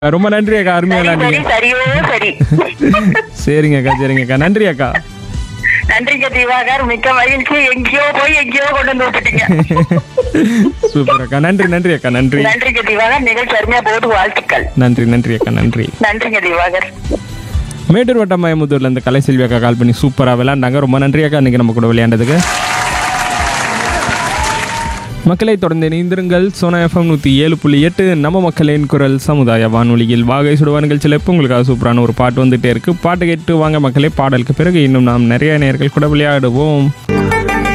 ரொம்ப நன்றி அக்கா அருமையா சரி விளையாண்டீங்க சரியோ சரி சரிங்க அக்கா சரிங்க அக்கா நன்றி அக்கா நன்றிங்க திவாகர் மிக்க மகிழ்ச்சி எங்கேயோ போய் எங்கேயோ கொண்டு வந்து விட்டுட்டீங்க சூப்பர் அக்கா நன்றி நன்றி அக்கா நன்றி நன்றிங்க திவாகர் நிகழ்ச்சி அருமையா போது வாழ்த்துக்கள் நன்றி நன்றி அக்கா நன்றி நன்றிங்க திவாகர் மேட்டூர் வட்டம் மயமுத்தூர்ல இருந்து கலைசெல்வி அக்கா கால் பண்ணி சூப்பரா விளையாண்டாங்க ரொம்ப நன்றி அக்கா இன்னைக்கு நம்ம கூட விளையாண்டதுக்கு மக்களை தொடர்ந்து இணைந்திருங்கள் சோனா எஃப்எம் நூற்றி ஏழு புள்ளி எட்டு நம்ம மக்களின் குரல் சமுதாய வானொலியில் வாகை சுடுவா நிகழ்ச்சியில் இப்போ உங்களுக்காக சூப்பரான ஒரு பாட்டு வந்துட்டே இருக்கு பாட்டு கேட்டு வாங்க மக்களே பாடலுக்கு பிறகு இன்னும் நாம் நிறைய நேர்கள் கூட விளையாடுவோம்